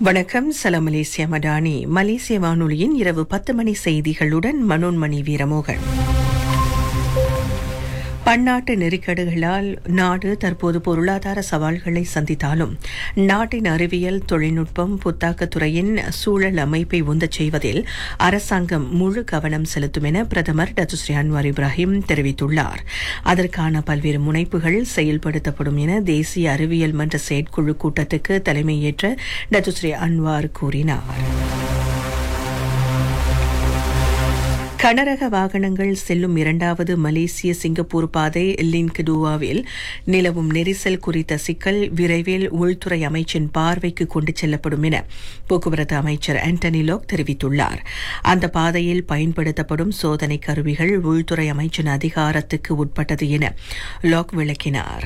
வணக்கம் சலாம் மலேசியா மடானி மலேசிய வானொலியின் இரவு பத்து மணி செய்திகளுடன் மனோன்மணி வீரமோகன் பன்னாட்டு நெருக்கடிகளால் நாடு தற்போது பொருளாதார சவால்களை சந்தித்தாலும் நாட்டின் அறிவியல் தொழில்நுட்பம் புத்தாக்கத் துறையின் சூழல் அமைப்பை உந்தச் செய்வதில் அரசாங்கம் முழு கவனம் செலுத்தும் என பிரதமர் டத்துஸ்ரீ அன்வார் இப்ராஹிம் தெரிவித்துள்ளார் அதற்கான பல்வேறு முனைப்புகள் செயல்படுத்தப்படும் என தேசிய அறிவியல் மன்ற செயற்குழு கூட்டத்துக்கு தலைமையேற்ற டத்துஸ்ரீ அன்வார் கூறினார் கனரக வாகனங்கள் செல்லும் இரண்டாவது மலேசிய சிங்கப்பூர் பாதை லின்கடுவாவில் நிலவும் நெரிசல் குறித்த சிக்கல் விரைவில் உள்துறை அமைச்சின் பார்வைக்கு கொண்டு செல்லப்படும் என போக்குவரத்து அமைச்சர் ஆண்டனி லோக் தெரிவித்துள்ளார் அந்த பாதையில் பயன்படுத்தப்படும் சோதனை கருவிகள் உள்துறை அமைச்சின் அதிகாரத்துக்கு உட்பட்டது என லோக் விளக்கினார்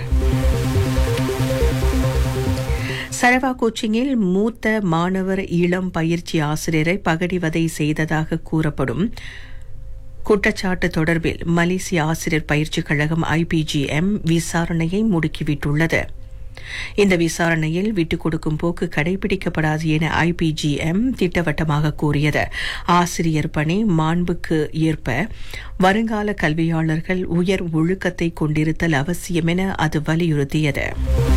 சரவா கோச்சிங்கில் மூத்த மாணவர் இளம் பயிற்சி ஆசிரியரை பகடிவதை செய்ததாக கூறப்படும் குற்றச்சாட்டு தொடர்பில் மலேசிய ஆசிரியர் பயிற்சிக் கழகம் ஐபிஜிஎம் விசாரணையை முடுக்கிவிட்டுள்ளது இந்த விசாரணையில் விட்டுக் கொடுக்கும் போக்கு கடைபிடிக்கப்படாது என ஐபிஜிஎம் திட்டவட்டமாக கூறியது ஆசிரியர் பணி மாண்புக்கு ஏற்ப வருங்கால கல்வியாளர்கள் உயர் ஒழுக்கத்தை கொண்டிருத்தல் அவசியம் என அது வலியுறுத்தியது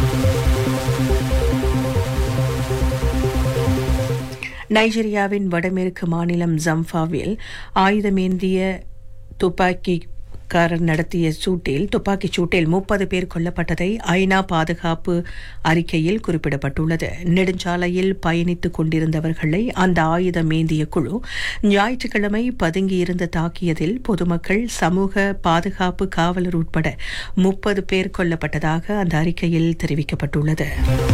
நைஜீரியாவின் வடமேற்கு மாநிலம் ஜம்பாவில் ஆயுதமேந்திய துப்பாக்கி காரர் நடத்திய சூட்டில் துப்பாக்கிச் சூட்டில் முப்பது பேர் கொல்லப்பட்டதை ஐநா பாதுகாப்பு அறிக்கையில் குறிப்பிடப்பட்டுள்ளது நெடுஞ்சாலையில் பயணித்துக் கொண்டிருந்தவர்களை அந்த ஆயுதம் ஏந்திய குழு ஞாயிற்றுக்கிழமை பதுங்கியிருந்து தாக்கியதில் பொதுமக்கள் சமூக பாதுகாப்பு காவலர் உட்பட முப்பது பேர் கொல்லப்பட்டதாக அந்த அறிக்கையில் தெரிவிக்கப்பட்டுள்ளது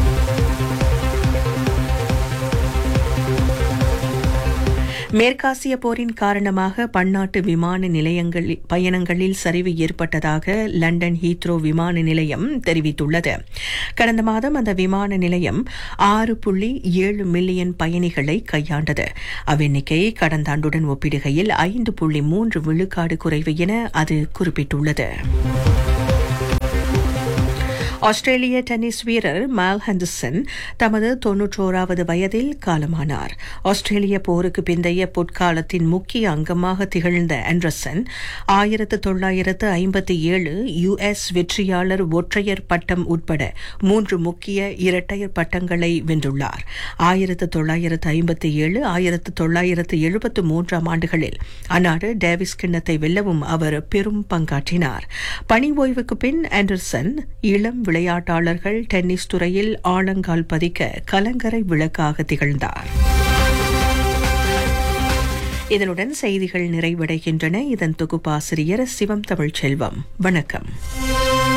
மேற்காசிய போரின் காரணமாக பன்னாட்டு விமான நிலையங்களில் பயணங்களில் சரிவு ஏற்பட்டதாக லண்டன் ஹீத்ரோ விமான நிலையம் தெரிவித்துள்ளது கடந்த மாதம் அந்த விமான நிலையம் ஆறு புள்ளி ஏழு மில்லியன் பயணிகளை கையாண்டது அவ்வெண்ணிக்கை கடந்த ஆண்டுடன் ஒப்பிடுகையில் ஐந்து புள்ளி மூன்று விழுக்காடு குறைவு என அது குறிப்பிட்டுள்ளது ஆஸ்திரேலிய டென்னிஸ் வீரர் மால் ஹெண்டர்சன் தமது தொன்னூற்றோராவது வயதில் காலமானார் ஆஸ்திரேலிய போருக்கு பிந்தைய பொற்காலத்தின் முக்கிய அங்கமாக திகழ்ந்த ஆண்டர்சன் ஆயிரத்து தொள்ளாயிரத்து ஐம்பத்தி ஏழு யுஎஸ் வெற்றியாளர் ஒற்றையர் பட்டம் உட்பட மூன்று முக்கிய இரட்டையர் பட்டங்களை வென்றுள்ளார் ஆயிரத்து தொள்ளாயிரத்து ஐம்பத்தி ஏழு ஆயிரத்து தொள்ளாயிரத்து எழுபத்து மூன்றாம் ஆண்டுகளில் அந்நாடு டேவிஸ் கிண்ணத்தை வெல்லவும் அவர் பெரும் பங்காற்றினார் பணி ஓய்வுக்கு பின் ஆண்டர்சன் இளம் விளையாட்டாளர்கள் டென்னிஸ் துறையில் ஆழங்கால் பதிக்க கலங்கரை விளக்காக திகழ்ந்தார் இதனுடன் செய்திகள் நிறைவடைகின்றன இதன் தொகுப்பாசிரியர் சிவம் தமிழ்ச்செல்வம் வணக்கம்